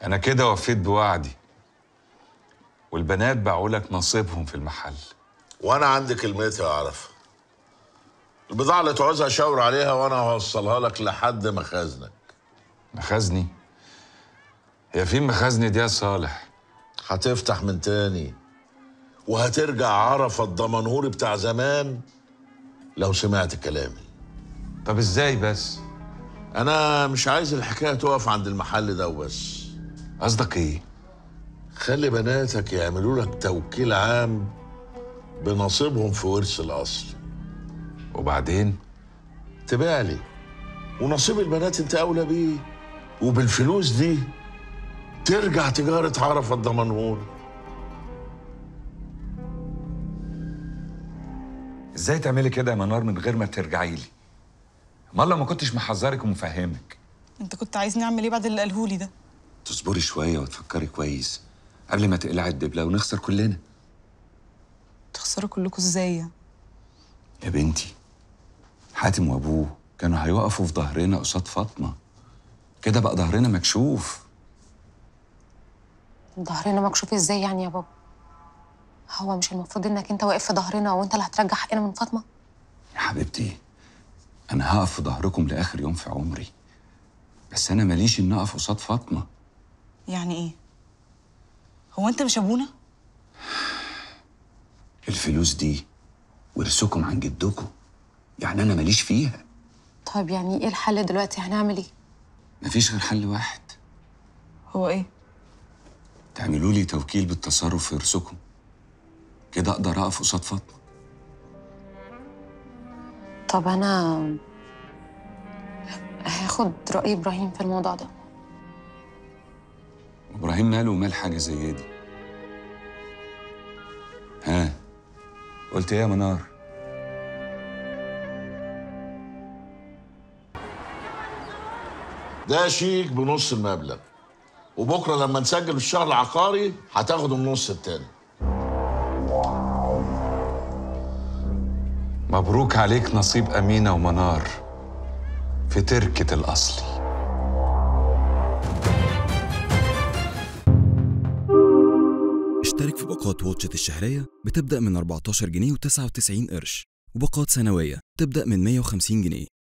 انا كده وفيت بوعدي والبنات باعوا لك نصيبهم في المحل وانا عندي كلمتي اعرفها البضاعة اللي تعوزها شاور عليها وانا هوصلها لك لحد مخازنك مخازني هي فين مخازني دي يا صالح هتفتح من تاني وهترجع عرفة الضمنهوري بتاع زمان لو سمعت كلامي طب ازاي بس انا مش عايز الحكاية تقف عند المحل ده وبس قصدك ايه خلي بناتك يعملوا لك توكيل عام بنصيبهم في ورث الاصل وبعدين تبيع لي ونصيب البنات انت اولى بيه وبالفلوس دي ترجع تجارة عرفة الضمنهوري ازاي تعملي كده يا منار من غير ما ترجعي لي امال ما كنتش محذرك ومفهمك انت كنت عايزني اعمل ايه بعد اللي قالهولي ده تصبري شوية وتفكري كويس قبل ما تقلعي الدبلة ونخسر كلنا تخسروا كلكم ازاي يعني؟ يا بنتي حاتم وابوه كانوا هيقفوا في ظهرنا قصاد فاطمة كده بقى ظهرنا مكشوف ظهرنا مكشوف ازاي يعني يا بابا هو مش المفروض انك انت واقف في ظهرنا وانت اللي هترجع حقنا من فاطمه يا حبيبتي أنا هقف في ظهركم لآخر يوم في عمري بس أنا ماليش إن أقف قصاد فاطمة يعني ايه هو انت مش ابونا الفلوس دي ورثكم عن جدكم يعني أنا ماليش فيها طيب يعني ايه الحل دلوقتي هنعمل ايه مفيش غير حل واحد هو ايه تعملوا لي توكيل بالتصرف في ورثكم كده أقدر أقف قصاد فاطمة طب انا هاخد راي ابراهيم في الموضوع ده وإبراهيم ماله ومال حاجة زي دي ها قلت إيه يا منار ده شيك بنص المبلغ وبكره لما نسجل الشهر العقاري هتاخد النص التاني مبروك عليك نصيب أمينة ومنار في تركة الأصلي اشترك في باقات واتشت الشهرية بتبدأ من 14 جنيه و99 قرش وباقات سنوية تبدأ من 150 جنيه